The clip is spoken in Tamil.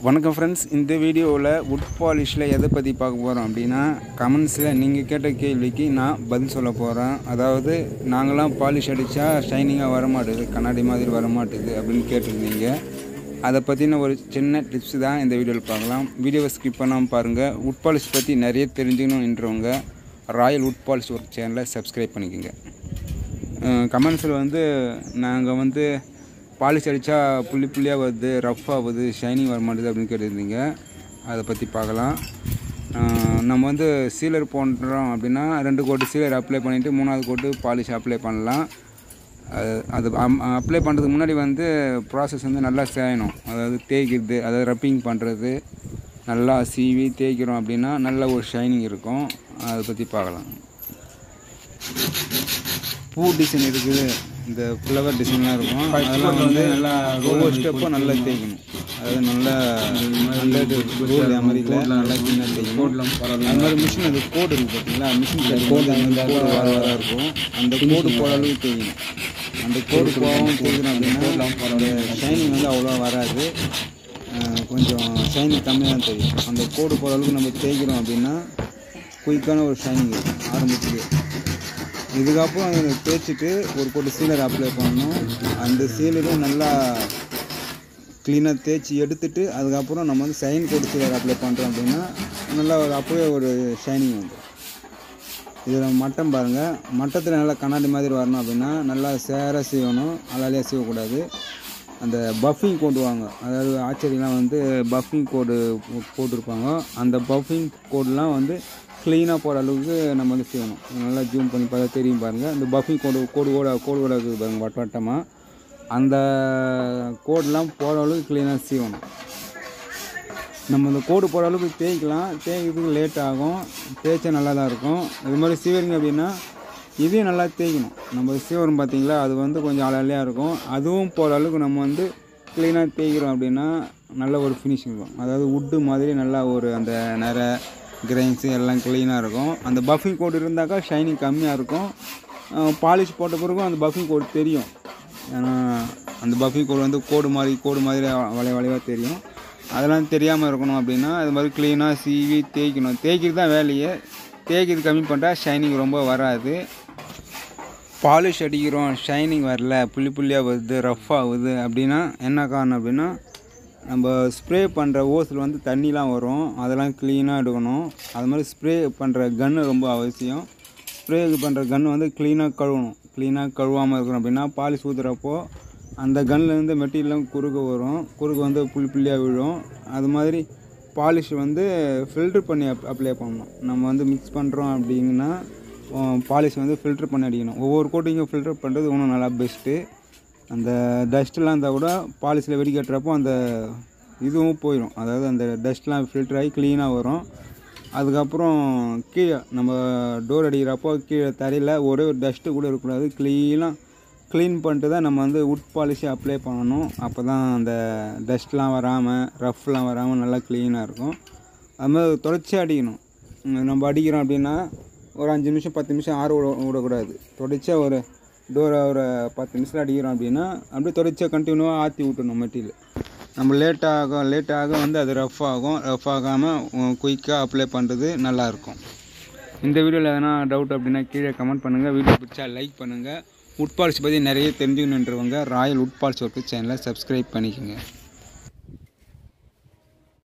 வணக்கம் ஃப்ரெண்ட்ஸ் இந்த வீடியோவில் வுட் பாலிஷில் எதை பற்றி பார்க்க போகிறோம் அப்படின்னா கமெண்ட்ஸில் நீங்கள் கேட்ட கேள்விக்கு நான் பதில் சொல்ல போகிறேன் அதாவது நாங்களாம் பாலிஷ் அடித்தா ஷைனிங்காக வர மாட்டுது கண்ணாடி மாதிரி வர மாட்டுது அப்படின்னு கேட்டிருந்தீங்க அதை பற்றின ஒரு சின்ன டிப்ஸ் தான் இந்த வீடியோவில் பார்க்கலாம் வீடியோவை ஸ்கிப் பண்ணாமல் பாருங்கள் வுட் பாலிஷ் பற்றி நிறைய தெரிஞ்சுக்கணுன்றவங்க ராயல் வுட் பாலிஷ் ஒர்க் சேனலை சப்ஸ்கிரைப் பண்ணிக்கோங்க கமெண்ட்ஸில் வந்து நாங்கள் வந்து பாலிஷ் அடித்தா புள்ளி புள்ளியாக வருது ரஃப் ஆகுது ஷைனிங் வர மாட்டேது அப்படின்னு கேட்டிருந்தீங்க அதை பற்றி பார்க்கலாம் அஹ் நம்ம வந்து சீலர் போடுறோம் அப்படின்னா ரெண்டு கோட்டு சீலர் அப்ளை பண்ணிவிட்டு மூணாவது கோட்டு பாலிஷ் அப்ளை பண்ணலாம் அது அது அப்ளை பண்ணுறதுக்கு முன்னாடி வந்து ப்ராசஸ் வந்து நல்லா செய்யணும் அதாவது தேய்க்கிறது அதாவது ரப்பிங் பண்ணுறது நல்லா சீவி தேய்க்கிறோம் அப்படின்னா நல்ல ஒரு ஷைனிங் இருக்கும் அதை பற்றி பார்க்கலாம் பூ டிசைன் இருக்குது இந்த ஃப்ளவர் டிசைன்லாம் இருக்கும் அதெல்லாம் வந்து நல்லா ஒவ்வொரு ஸ்டெப்பும் நல்லா தேய்க்கணும் அதாவது நல்லா நல்ல இது ரோல் மாதிரி இல்லை நல்லா க்ளீனாக தேய்க்கணும் அது மாதிரி மிஷின் அது கோடு இருக்குது பார்த்தீங்களா மிஷின் கோடு அந்த கோடு வர வர இருக்கும் அந்த கோடு போகிற அளவுக்கு தேய்க்கணும் அந்த கோடு போகாமல் தேய்க்கணும் அப்படின்னா அந்த ஷைனிங் வந்து அவ்வளோவா வராது அஹ் கொஞ்சம் ஷைனிங் கம்மியாக தான் தெரியும் அந்த கோடு போகிற அளவுக்கு நம்ம தேய்க்கிறோம் அப்படின்னா குயிக்கான ஒரு ஷைனிங் இருக்கும் ஆரம்பத்துக்கு இதுக்கப்புறம் இதை தேய்ச்சிட்டு ஒரு போட்டு சீலர் அப்ளை பண்ணணும் அந்த சீலரும் நல்லா க்ளீனாக தேய்ச்சி எடுத்துட்டு அதுக்கப்புறம் நம்ம வந்து சைன் கோட் சீலர் அப்ளை பண்ணுறோம் அப்படின்னா நல்லா ஒரு அப்போவே ஒரு ஷைனிங் வந்துடும் இதில் மட்டம் பாருங்கள் மட்டத்தில் நல்லா கண்ணாடி மாதிரி வரணும் அப்படின்னா நல்லா சேராக சீவணும் அலாலியாக சீவக்கூடாது அந்த பஃபிங் கோடு வாங்க அதாவது ஆச்சரியெலாம் வந்து பஃபிங் கோடு போட்டிருப்பாங்க அந்த பஃபிங் கோடெலாம் வந்து க்ளீனாக போகிற அளவுக்கு நம்ம வந்து செய்யணும் நல்லா ஜூம் பண்ணி பார்த்தா தெரியும் பாருங்கள் இந்த பஃபிங் கோடு கோடு கோட கோடு கோட இருக்குது பாருங்கள் வட்ட வட்டமாக அந்த கோடெலாம் போகிற அளவுக்கு க்ளீனாக செய்யணும் நம்ம இந்த கோடு போகிற அளவுக்கு தேய்க்கலாம் தேய்க்கிறதுக்கு லேட் ஆகும் தேய்ச்சா நல்லா தான் இருக்கும் இது மாதிரி சீவரிங்க அப்படின்னா இதையும் நல்லா தேய்க்கணும் நம்ம சீவரம் பார்த்தீங்களா அது வந்து கொஞ்சம் அலையாக இருக்கும் அதுவும் போகிற அளவுக்கு நம்ம வந்து க்ளீனாக தேய்க்கிறோம் அப்படின்னா நல்ல ஒரு ஃபினிஷிங் இருக்கும் அதாவது உட்டு மாதிரி நல்லா ஒரு அந்த நிற கிரைன்ஸு எல்லாம் க்ளீனாக இருக்கும் அந்த பஃபிங் கோட் இருந்தாக்கா ஷைனிங் கம்மியாக இருக்கும் பாலிஷ் போட்ட பிறகும் அந்த பஃபிங் கோட் தெரியும் ஏன்னா அந்த பஃபிங் கோடு வந்து கோடு மாதிரி கோடு மாதிரி வளைய வளைவாக தெரியும் அதெல்லாம் தெரியாமல் இருக்கணும் அப்படின்னா அது மாதிரி க்ளீனாக சீவி தேய்க்கணும் தேய்க்கிறது தான் வேலையே தேய்க்கிறது கம்மி பண்ணிட்டா ஷைனிங் ரொம்ப வராது பாலிஷ் அடிக்கிறோம் ஷைனிங் வரல புள்ளி புள்ளியாக வருது ரஃப் ஆகுது அப்படின்னா என்ன காரணம் அப்படின்னா நம்ம ஸ்ப்ரே பண்ணுற ஓஸில் வந்து தண்ணிலாம் வரும் அதெல்லாம் க்ளீனாக எடுக்கணும் அது மாதிரி ஸ்ப்ரே பண்ணுற கன்று ரொம்ப அவசியம் ஸ்ப்ரே பண்ணுற கன்று வந்து க்ளீனாக கழுவணும் க்ளீனாக கழுவாமல் இருக்கணும் அப்படின்னா பாலிஷ் ஊற்றுறப்போ அந்த கன்லேருந்து மெட்டீரியல்லாம் குறுக்க வரும் குறுக்க வந்து புள்ளி புள்ளியாக விழும் அது மாதிரி பாலிஷ் வந்து ஃபில்ட்ரு பண்ணி அப் அப்ளை பண்ணணும் நம்ம வந்து மிக்ஸ் பண்ணுறோம் அப்படிங்கன்னா பாலிஷ் வந்து ஃபில்ட்ரு பண்ணி அடிக்கணும் ஒவ்வொரு கோட்டிங்கும் ஃபில்டர் பண்ணுறது இன்னும் நல்லா பெஸ்ட்டு அந்த டஸ்ட்லாம் இருந்தால் கூட பாலிஷில் வெடிக்கட்டுறப்போ அந்த இதுவும் போயிடும் அதாவது அந்த டஸ்ட்லாம் ஃபில்டர் ஆகி க்ளீனாக வரும் அதுக்கப்புறம் கீழே நம்ம டோர் அடிக்கிறப்போ கீழே தரையில் ஒரே ஒரு டஸ்ட்டு கூட இருக்கக்கூடாது க்ளீனாக க்ளீன் பண்ணிட்டு தான் நம்ம வந்து உட் பாலிஷை அப்ளை பண்ணணும் அப்போ தான் அந்த டஸ்ட்லாம் வராமல் ரஃப்லாம் வராமல் நல்லா க்ளீனாக இருக்கும் அது மாதிரி தொடர்ச்சி அடிக்கணும் உம் நம்ம அடிக்கிறோம் அப்படின்னா ஒரு அஞ்சு நிமிஷம் பத்து நிமிஷம் ஆற விட விடக்கூடாது தொடர்ச்சியாக ஒரு டோரை ஒரு பத்து நிமிஷம் அடிக்கிறோம் அப்படின்னா அப்படியே தொடர்ச்சியாக கண்டினியூவாக ஆற்றி விட்டணும் மெட்டீரியல் நம்ம லேட் ஆகும் லேட் ஆக வந்து அது ரஃப் ஆகும் ரஃப் ஆகாமல் குயிக்காக அப்ளை பண்ணுறது நல்லாயிருக்கும் இந்த வீடியோவில் எதனா டவுட் அப்படின்னா கீழே கமெண்ட் பண்ணுங்கள் வீடியோ பிடிச்சா லைக் பண்ணுங்கள் உட்பாலிஷ் பற்றி நிறைய தெரிஞ்சுக்கணுன்றவங்க ராயல் உட்பாலிஷ் ஒர்க்கு சேனலை சப்ஸ்கிரைப் பண்ணிக்கோங்க